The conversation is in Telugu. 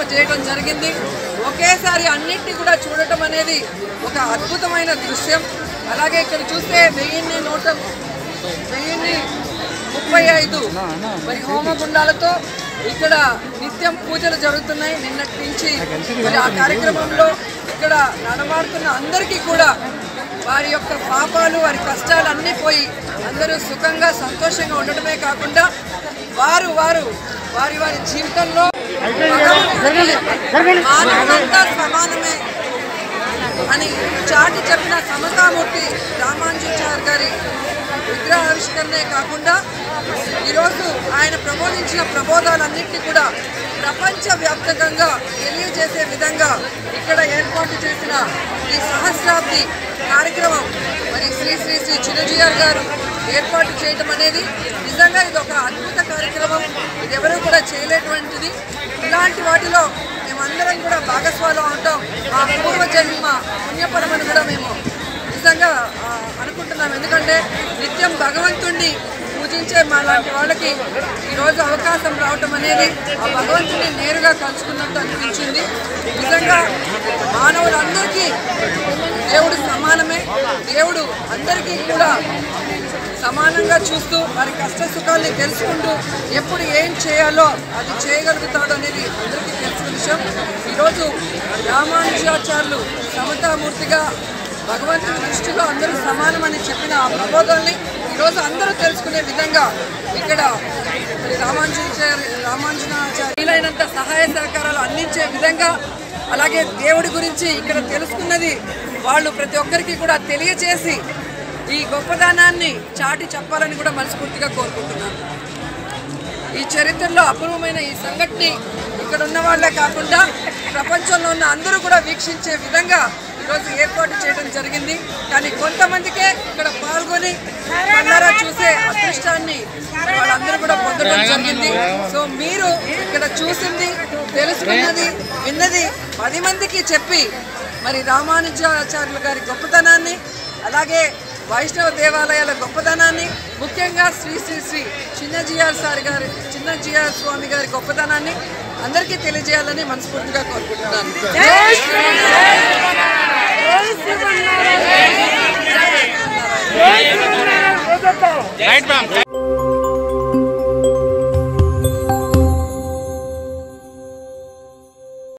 ఏర్పాటు చేయడం జరిగింది ఒకేసారి అన్నిటినీ కూడా చూడటం అనేది ఒక అద్భుతమైన దృశ్యం అలాగే ఇక్కడ చూస్తే వెయ్యిన్ని నూట వెయ్యిన్ని ముప్పై ఐదు మరి హోమగుండాలతో ఇక్కడ నిత్యం పూజలు జరుగుతున్నాయి నిన్నటి నుంచి మరి ఆ కార్యక్రమంలో ఇక్కడ నడమాడుతున్న అందరికీ కూడా వారి యొక్క పాపాలు వారి కష్టాలు అన్నీ పోయి అందరూ సుఖంగా సంతోషంగా ఉండటమే కాకుండా వారు వారు వారి వారి జీవితంలో మానవులంతా సమానమే అని చాటి చెప్పిన సమతామూర్తి రామానుజాచార్ గారి విగ్రహావిష్కరణే కాకుండా ఈరోజు ఆయన ప్రబోధించిన ప్రబోధాలన్నింటినీ కూడా ప్రపంచవ్యాప్తంగా తెలియజేసే విధంగా ఇక్కడ ఏర్పాటు చేసిన ఈ సహస్రాబ్ది కార్యక్రమం మరి శ్రీ శ్రీ శ్రీ చిన్నజీఆర్ గారు ఏర్పాటు చేయడం అనేది నిజంగా ఇది ఒక అద్భుత కార్యక్రమం ఇది ఎవరు కూడా చేయలేటువంటిది ఇలాంటి వాటిలో మేమందరం కూడా భాగస్వాలో ఉంటాం ఆ పూర్వజన్మ పుణ్యపరమని కూడా మేము నిజంగా ఆ, అనుకుంటున్నాం ఎందుకంటే నిత్యం భగవంతుణ్ణి పూజించే మా లాంటి వాళ్ళకి ఈరోజు అవకాశం రావటం అనేది ఆ భగవంతుని నేరుగా కలుసుకున్నట్టు అనిపించింది నిజంగా మానవులందరికీ దేవుడు సమానమే దేవుడు అందరికీ కూడా సమానంగా చూస్తూ వారి కష్ట సుఖాల్ని తెలుసుకుంటూ ఎప్పుడు ఏం చేయాలో అది చేయగలుగుతాడు అనేది అందరికీ తెలిసిన విషయం ఈరోజు రామానుజాచార్యులు సమతామూర్తిగా భగవంతుని దృష్టిలో అందరూ సమానమని చెప్పిన ఆ ప్రబోధాల్ని ఈరోజు అందరూ తెలుసుకునే విధంగా ఇక్కడ మరి రామానుజాచార్య రామానుజనాచార్య వీలైనంత సహాయ సహకారాలు అందించే విధంగా అలాగే దేవుడి గురించి ఇక్కడ తెలుసుకున్నది వాళ్ళు ప్రతి ఒక్కరికి కూడా తెలియచేసి ఈ గొప్పదనాన్ని చాటి చెప్పాలని కూడా మనస్ఫూర్తిగా కోరుకుంటున్నాను ఈ చరిత్రలో అపూర్వమైన ఈ సంఘటన ఇక్కడ ఉన్న వాళ్ళే కాకుండా ప్రపంచంలో ఉన్న అందరూ కూడా వీక్షించే విధంగా ఈరోజు ఏర్పాటు చేయడం జరిగింది కానీ కొంతమందికే ఇక్కడ పాల్గొని కన్నారా చూసే అదృష్టాన్ని వాళ్ళందరూ కూడా పొందడం జరిగింది సో మీరు ఇక్కడ చూసింది తెలుసుకున్నది విన్నది పది మందికి చెప్పి మరి రామానుజాచార్యులు గారి గొప్పతనాన్ని అలాగే వైష్ణవ దేవాలయాల గొప్పతనాన్ని ముఖ్యంగా శ్రీ శ్రీ శ్రీ చిన్నజీఆర్ సార్ గారి చిన్నజీఆర్ స్వామి గారి గొప్పతనాన్ని అందరికీ తెలియజేయాలని మనస్ఫూర్తిగా కోరుకుంటున్నాను రైట్ మ్యామ్